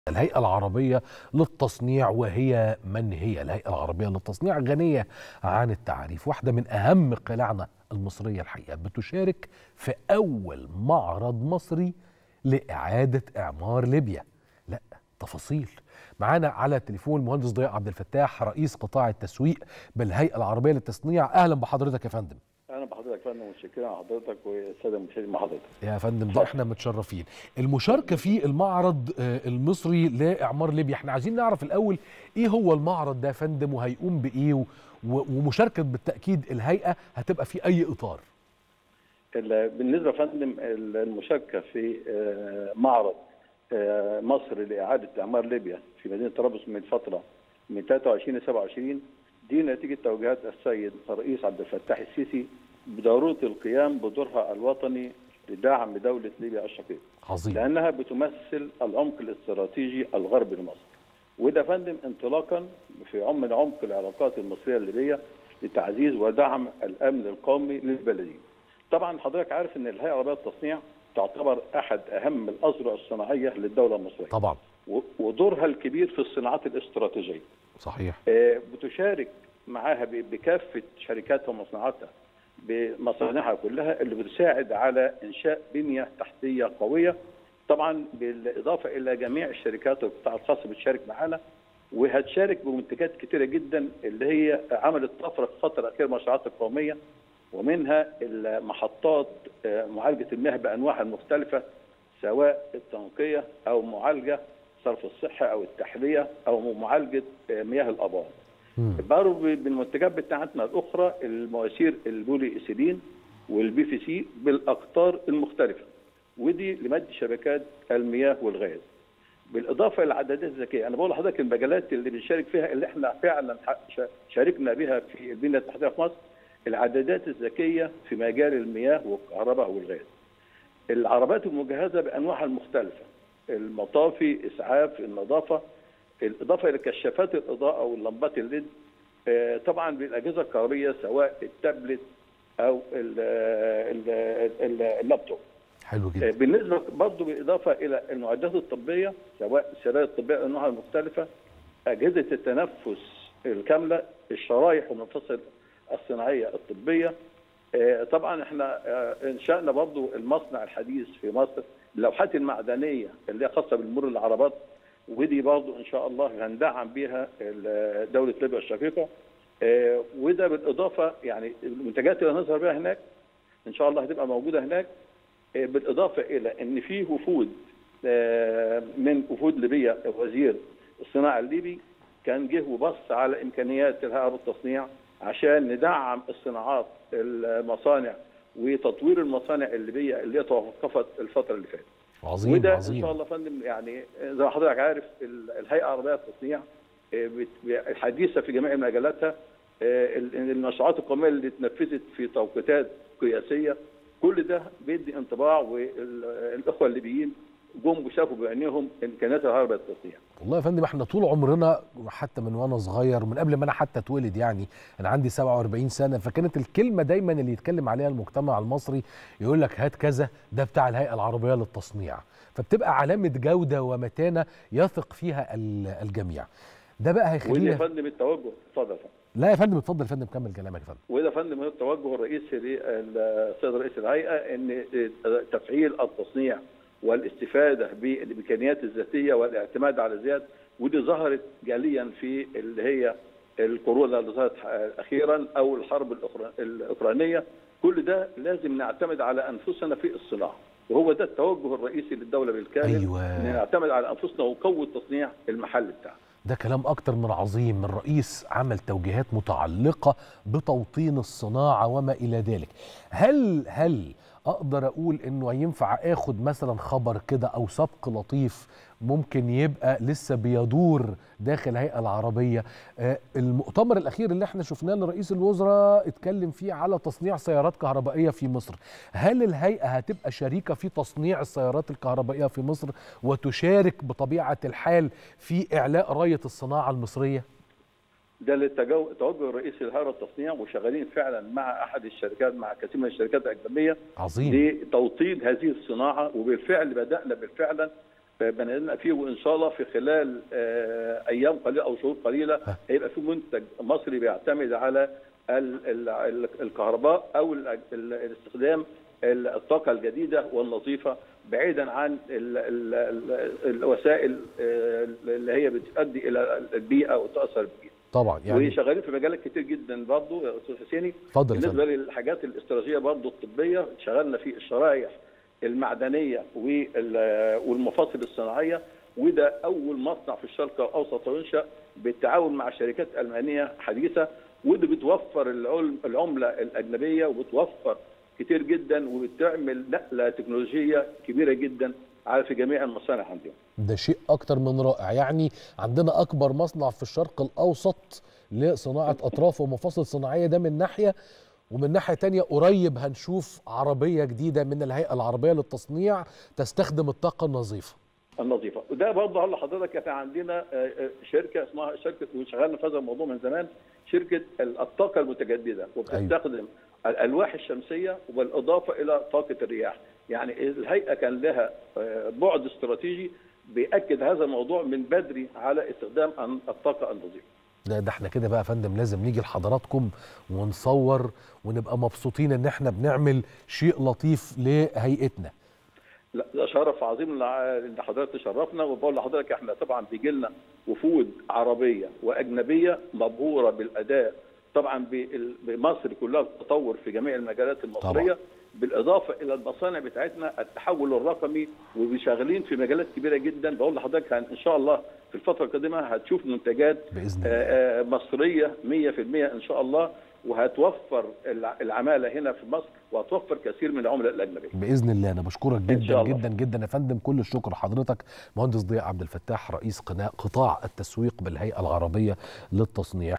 الهيئة العربية للتصنيع وهي من هي الهيئة العربية للتصنيع غنية عن التعريف واحدة من أهم قلاعنا المصرية الحقيقة بتشارك في أول معرض مصري لإعادة إعمار ليبيا لا تفاصيل معانا على التليفون المهندس ضياء عبد الفتاح رئيس قطاع التسويق بالهيئة العربية للتصنيع أهلا بحضرتك يا فندم اهلا بحضرتك يا فندم متشكرين على حضرتك والساده المشاهدين مع حضرتك يا فندم ده احنا متشرفين المشاركه في المعرض آه، المصري لاعمار ليبيا احنا عايزين نعرف الاول ايه هو المعرض ده يا فندم وهيقوم بايه و- و- ومشاركه بالتاكيد الهيئه هتبقى في اي اطار ال- بالنسبه يا فندم ال- المشاركه في آه، معرض آه، مصر لاعاده اعمار ليبيا في مدينه طرابلس من فتره من 23 ل 27 دي نتيجه توجيهات السيد الرئيس عبد الفتاح السيسي بضروره القيام بدورها الوطني لدعم دوله ليبيا الشقيقه. عظيم لانها بتمثل العمق الاستراتيجي الغربي لمصر. وده فندم انطلاقا في عم من عمق العلاقات المصريه الليبيه لتعزيز ودعم الامن القومي للبلدين. طبعا حضرتك عارف ان الهيئه العربيه للتصنيع تعتبر احد اهم الاذرع الصناعيه للدوله المصريه طبعا و- ودورها الكبير في الصناعات الاستراتيجيه. صحيح آه، بتشارك معاها ب- بكافه شركاتها ومصنعاتها بمصانعها كلها اللي بتساعد على انشاء بنيه تحتيه قويه طبعا بالاضافه الى جميع الشركات والقطاع الخاص بتشارك معانا وهتشارك بمنتجات كتيره جدا اللي هي عملت طفره في الفتره الاخيره المشروعات القوميه ومنها المحطات آه، معالجه المياه بانواعها المختلفه سواء التنقيه او معالجه صرف الصحه او التحليه او معالجه آه، مياه الابار. مم. برضه بالمنتجات بتاعتنا الاخرى المواسير البولي اسيلين والبي في سي بالاقطار المختلفه ودي لمد شبكات المياه والغاز. بالاضافه الى العدادات الذكيه، انا بقول لحضرتك المجالات اللي بنشارك فيها اللي احنا فعلا ح- شا- شاركنا بها في البنيه التحتيه في مصر العدادات الذكيه في مجال المياه والكهرباء والغاز. العربات المجهزه بانواعها المختلفه المطافي اسعاف النظافه الاضافه الى كشافات الاضاءه واللمبات الليد آه، طبعا بالاجهزه الكهربيه سواء التابلت او ال- ال- ال- اللابتوب حلو آه، جدا بالنسبه برضه بالاضافه الى المعدات الطبيه سواء السراير الطبيه بانواعها المختلفه اجهزه التنفس الكامله الشرايح والمفاصل الصناعيه الطبيه آه، طبعا احنا آه، انشانا برضو المصنع الحديث في مصر اللوحات المعدنيه اللي هي خاصه بالمر العربات ودي برضو ان شاء الله هندعم بيها ال- دوله ليبيا الشقيقه آه، وده بالاضافه يعني المنتجات اللي هنظهر بيها هناك ان شاء الله هتبقى موجوده هناك آه، بالاضافه الى ان في وفود آه، من وفود ليبيا وزير الصناعه الليبي كان جه وبص على امكانيات الهيئه بالتصنيع عشان ندعم الصناعات المصانع وتطوير المصانع الليبيه اللي هي توقفت الفتره اللي فاتت. عظيم وده ان عظيم شاء الله يا فندم يعني زي ما حضرتك عارف ال- الهيئه العربيه للتصنيع آه، بت- الحديثه في جميع مجالاتها آه، ال- المشروعات القوميه اللي اتنفذت في توقيتات قياسيه كل ده بيدي انطباع والاخوه الليبيين جم وشافوا بعينيهم امكانيات الهيئه العربيه للتصنيع. والله يا فندم احنا طول عمرنا حتى من وانا صغير من قبل ما انا حتى اتولد يعني انا عندي 47 سنه فكانت الكلمه دايما اللي يتكلم عليها المجتمع المصري يقول لك هات كذا ده بتاع الهيئه العربيه للتصنيع فبتبقى علامه جوده ومتانه يثق فيها ال- الجميع ده بقى وده يا هيخلينا فندم التوجه اتفضل يا فندم. لا يا فندم اتفضل يا فندم كمل كلامك يا فندم وده يا فندم هو التوجه الرئيسي للسيد رئيس الهيئه ان تفعيل التصنيع والاستفاده بالامكانيات الذاتيه والاعتماد على الذات ودي ظهرت جاليا في اللي هي الكورونا اللي ظهرت اخيرا او الحرب الأخرى- الاوكرانيه كل ده لازم نعتمد على انفسنا في الصناعه وهو ده التوجه الرئيسي للدوله بالكامل أيوة. ان نعتمد على انفسنا ونقوي التصنيع المحلي بتاعنا ده كلام أكتر من عظيم من رئيس عمل توجيهات متعلقة بتوطين الصناعة وما إلى ذلك هل هل أقدر أقول إنه ينفع آخد مثلا خبر كده أو سبق لطيف ممكن يبقى لسه بيدور داخل الهيئة العربية آه، المؤتمر الأخير اللي احنا شفناه لرئيس الوزراء اتكلم فيه على تصنيع سيارات كهربائية في مصر هل الهيئة هتبقى شريكة في تصنيع السيارات الكهربائية في مصر وتشارك بطبيعة الحال في إعلاء راية الصناعة المصرية؟ ده للتجو- التوجه الرئيسي لهيئه التصنيع وشغالين فعلا مع احد الشركات مع كثير من الشركات الاجنبيه عظيم لتوطين هذه الصناعه وبالفعل بدانا بالفعل بنينا فيه وان شاء الله في خلال آه، ايام قليله او شهور قليله هيبقى في منتج مصري بيعتمد على ال- ال- ال- الكهرباء او ال- ال- الاستخدام ال- الطاقه الجديده والنظيفه بعيدا عن ال ال ال الوسائل آه، اللي هي بتؤدي الى البيئه وتاثر بالبيئه. طبعا يعني وشغالين في مجالات كتير جدا برضه يا استاذ حسيني اتفضل يا بالنسبه فندم للحاجات الاستراتيجيه برضه الطبيه شغلنا في الشرائح المعدنيه وال- والمفاصل الصناعيه وده اول مصنع في الشرق الاوسط ينشا بالتعاون مع شركات المانيه حديثه وده بتوفر العل- العمله الاجنبيه وبتوفر كتير جدا وبتعمل نقله تكنولوجيه كبيره جدا على في جميع المصانع عندهم. ده شيء اكتر من رائع يعني عندنا اكبر مصنع في الشرق الاوسط لصناعه اطراف ومفاصل صناعيه ده من ناحيه ومن ناحيه تانية قريب هنشوف عربيه جديده من الهيئه العربيه للتصنيع تستخدم الطاقه النظيفه النظيفه وده برضه هقول لحضرتك احنا عندنا آه، آه، شركه اسمها شركه وشغالنا في هذا الموضوع من زمان شركه الطاقه المتجدده وبتستخدم الالواح الشمسيه بالاضافه الى طاقه الرياح يعني الهيئه كان لها آه، بعد استراتيجي بياكد هذا الموضوع من بدري على استخدام الن- الطاقه النظيفه ده, ده احنا كده بقى يا فندم لازم نيجي لحضراتكم ونصور ونبقى مبسوطين ان احنا بنعمل شيء لطيف لهيئتنا لا ده شرف عظيم لع- ان حضرتك تشرفنا وبقول لحضرتك احنا طبعا بيجي لنا وفود عربيه واجنبيه مبهوره بالاداء طبعا بال- بمصر كلها التطور في جميع المجالات المصريه طبعا. بالاضافه الى المصانع بتاعتنا التحول الرقمي وشغالين في مجالات كبيره جدا بقول لحضرتك هن- ان شاء الله في الفتره القادمه هتشوف منتجات باذن الله آه، آه، مصريه 100% ان شاء الله وهتوفر الع- العماله هنا في مصر وهتوفر كثير من العملاء الاجنبيه باذن الله انا بشكرك إن جدا شاء الله. جدا جدا يا فندم كل الشكر حضرتك مهندس ضياء عبد الفتاح رئيس قناة قطاع التسويق بالهيئه العربيه للتصنيع